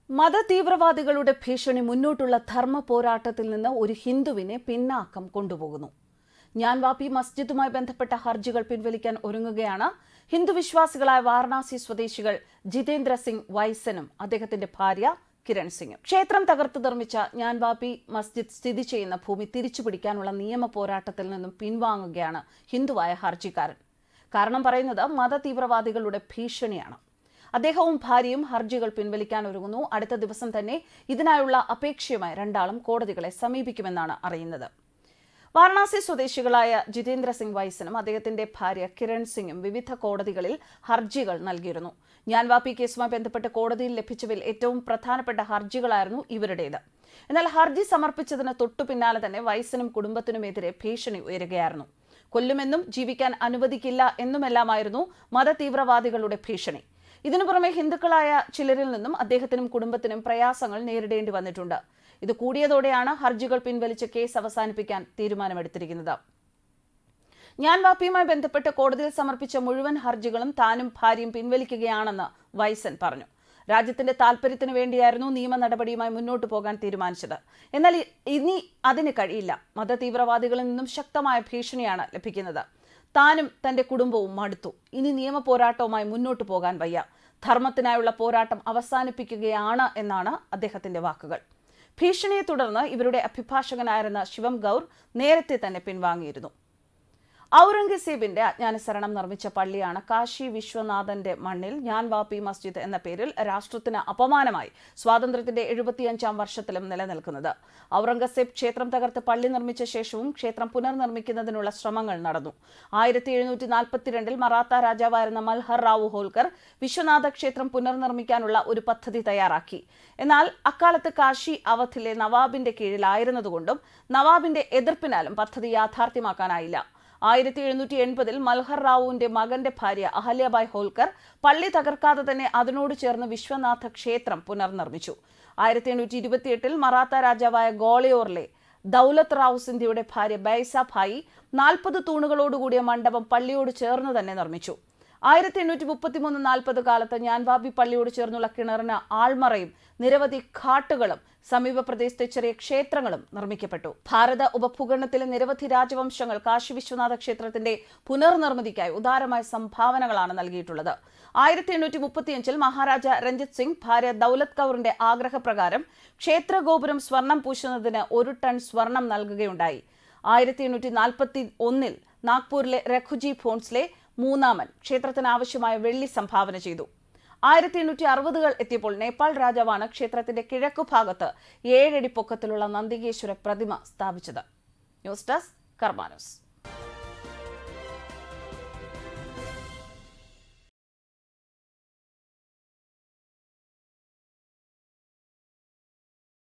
മതതീവ്രവാദികളുടെ ഭീഷണി മുന്നോട്ടുള്ള ധർമ്മ പോരാട്ടത്തിൽ നിന്ന് ഒരു ഹിന്ദുവിനെ പിന്നാക്കം കൊണ്ടുപോകുന്നു ഞാൻ വാപ്പി മസ്ജിദുമായി ബന്ധപ്പെട്ട ഹർജികൾ പിൻവലിക്കാൻ ഒരുങ്ങുകയാണ് ഹിന്ദു വിശ്വാസികളായ വാരണാസി സ്വദേശികൾ ജിതേന്ദ്ര സിംഗ് വൈസനും അദ്ദേഹത്തിന്റെ ഭാര്യ കിരൺ സിംഗും ക്ഷേത്രം തകർത്ത് നിർമ്മിച്ച ഞാൻ വാപ്പി മസ്ജിദ് സ്ഥിതി ചെയ്യുന്ന ഭൂമി തിരിച്ചുപിടിക്കാനുള്ള നിയമ പോരാട്ടത്തിൽ നിന്നും പിൻവാങ്ങുകയാണ് ഹിന്ദുവായ ഹർജിക്കാരൻ കാരണം പറയുന്നത് മതതീവ്രവാദികളുടെ ഭീഷണിയാണ് അദ്ദേഹവും ഭാര്യയും ഹർജികൾ പിൻവലിക്കാൻ ഒരുങ്ങുന്നു അടുത്ത ദിവസം തന്നെ ഇതിനായുള്ള അപേക്ഷയുമായി രണ്ടാളും കോടതികളെ സമീപിക്കുമെന്നാണ് അറിയുന്നത് വാരണാസി സ്വദേശികളായ ജിതേന്ദ്ര സിംഗ് വൈസനും അദ്ദേഹത്തിന്റെ ഭാര്യ കിരൺ സിംഗും വിവിധ കോടതികളിൽ ഹർജികൾ നൽകിയിരുന്നു ഞാൻ വാപ്പി കേസുമായി ബന്ധപ്പെട്ട് കോടതിയിൽ ലഭിച്ചവയിൽ ഏറ്റവും പ്രധാനപ്പെട്ട ഹർജികളായിരുന്നു ഇവരുടേത് എന്നാൽ ഹർജി സമർപ്പിച്ചതിന് തൊട്ടു പിന്നാലെ തന്നെ വൈസനും കുടുംബത്തിനുമെതിരെ ഭീഷണി ഉയരുകയായിരുന്നു കൊല്ലുമെന്നും ജീവിക്കാൻ അനുവദിക്കില്ല എന്നുമെല്ലാമായിരുന്നു മതതീവ്രവാദികളുടെ ഭീഷണി ഇതിനു പുറമെ ഹിന്ദുക്കളായ ചിലരിൽ നിന്നും അദ്ദേഹത്തിനും കുടുംബത്തിനും പ്രയാസങ്ങൾ നേരിടേണ്ടി വന്നിട്ടുണ്ട് ഇത് കൂടിയതോടെയാണ് ഹർജികൾ പിൻവലിച്ച് കേസ് അവസാനിപ്പിക്കാൻ തീരുമാനമെടുത്തിരിക്കുന്നത് ഞാൻ വാപ്പിയുമായി ബന്ധപ്പെട്ട് കോടതിയിൽ സമർപ്പിച്ച മുഴുവൻ ഹർജികളും താനും ഭാര്യയും പിൻവലിക്കുകയാണെന്ന് വൈസൻ പറഞ്ഞു രാജ്യത്തിന്റെ താൽപര്യത്തിന് വേണ്ടിയായിരുന്നു നിയമ നടപടിയുമായി മുന്നോട്ട് പോകാൻ തീരുമാനിച്ചത് എന്നാൽ ഇ- ഇനി അതിന് കഴിയില്ല മതതീവ്രവാദികളിൽ നിന്നും ശക്തമായ ഭീഷണിയാണ് ലഭിക്കുന്നത് താനും തന്റെ കുടുംബവും മടുത്തു ഇനി നിയമ പോരാട്ടവുമായി മുന്നോട്ട് പോകാൻ വയ്യ ധർമ്മത്തിനായുള്ള പോരാട്ടം അവസാനിപ്പിക്കുകയാണ് എന്നാണ് അദ്ദേഹത്തിന്റെ വാക്കുകൾ ഭീഷണിയെ തുടർന്ന് ഇവരുടെ അഭിഭാഷകനായിരുന്ന ശിവം ഗൗർ നേരത്തെ തന്നെ പിൻവാങ്ങിയിരുന്നു ഔറംഗസേബിന്റെ അജ്ഞാനസരണം നിർമ്മിച്ച പള്ളിയാണ് കാശി വിശ്വനാഥന്റെ മണ്ണിൽ ഞാൻ വാപ്പി മസ്ജിദ് എന്ന പേരിൽ രാഷ്ട്രത്തിന് അപമാനമായി സ്വാതന്ത്ര്യത്തിന്റെ എഴുപത്തിയഞ്ചാം വർഷത്തിലും നിലനിൽക്കുന്നത് ഔറംഗസേബ് ക്ഷേത്രം തകർത്ത് പള്ളി നിർമ്മിച്ച ശേഷവും ക്ഷേത്രം പുനർനിർമ്മിക്കുന്നതിനുള്ള ശ്രമങ്ങൾ നടന്നു ആയിരത്തി എഴുന്നൂറ്റി നാൽപ്പത്തിരണ്ടിൽ മറാത്ത രാജാവായിരുന്ന മൽഹർ റാവു ഹോൽക്കർ വിശ്വനാഥ ക്ഷേത്രം പുനർനിർമ്മിക്കാനുള്ള ഒരു പദ്ധതി തയ്യാറാക്കി എന്നാൽ അക്കാലത്ത് കാശി അവധിലെ നവാബിന്റെ കീഴിലായിരുന്നതുകൊണ്ടും നവാബിന്റെ എതിർപ്പിനാലും പദ്ധതി യാഥാർത്ഥ്യമാക്കാനായില്ല ആയിരത്തി എഴുന്നൂറ്റി എൺപതിൽ മൽഹർ റാവുവിന്റെ മകന്റെ ഭാര്യ അഹല്യബായ് ഹോൽക്കർ പള്ളി തകർക്കാതെ തന്നെ അതിനോട് ചേർന്ന് വിശ്വനാഥ ക്ഷേത്രം പുനർനിർമ്മിച്ചു ആയിരത്തി എണ്ണൂറ്റി ഇരുപത്തിയെട്ടിൽ മറാത്ത രാജാവായ ഗോളിയോറിലെ ദൗലത്ത് റാവു സിന്ധ്യയുടെ ഭാര്യ ബൈസ ഭായി നാൽപ്പത് തൂണുകളോടുകൂടിയ മണ്ഡപം പള്ളിയോട് ചേർന്ന് തന്നെ നിർമ്മിച്ചു ആയിരത്തി എണ്ണൂറ്റി മുപ്പത്തിമൂന്ന് നാൽപ്പത് കാലത്ത് ഞാൻവാബി പള്ളിയോട് ചേർന്നുള്ള കിണറിന് ആൾമറയും നിരവധി ഘാട്ടുകളും സമീപ പ്രദേശത്തെ ചെറിയ ക്ഷേത്രങ്ങളും നിർമ്മിക്കപ്പെട്ടു ഭാരത ഉപഭൂഖണ്ഡത്തിലെ നിരവധി രാജവംശങ്ങൾ കാശി വിശ്വനാഥ ക്ഷേത്രത്തിന്റെ പുനർനിർമ്മിതിക്കായി ഉദാരമായ സംഭാവനകളാണ് നൽകിയിട്ടുള്ളത് ആയിരത്തി എണ്ണൂറ്റി മുപ്പത്തിയഞ്ചിൽ മഹാരാജ രഞ്ജിത് സിംഗ് ഭാര്യ ദൗലത് കൗറിന്റെ ആഗ്രഹപ്രകാരം ക്ഷേത്രഗോപുരം സ്വർണം പൂശുന്നതിന് ഒരു ടൺ സ്വർണം നൽകുകയുണ്ടായി ആയിരത്തി എണ്ണൂറ്റി നാൽപ്പത്തി ഒന്നിൽ നാഗ്പൂരിലെ രഘുജി ഫോൺസ്ലെ മൂന്നാമൻ ക്ഷേത്രത്തിന് ആവശ്യമായ വെള്ളി സംഭാവന ചെയ്തു ആയിരത്തി എണ്ണൂറ്റി അറുപതുകൾ എത്തിയപ്പോൾ നേപ്പാൾ രാജാവാണ് ക്ഷേത്രത്തിന്റെ കിഴക്കുഭാഗത്ത് ഏഴടി പൊക്കത്തിലുള്ള നന്ദികേശ്വര പ്രതിമ സ്ഥാപിച്ചത് ന്യൂസ് ഡെസ്ക് കർമാനോസ്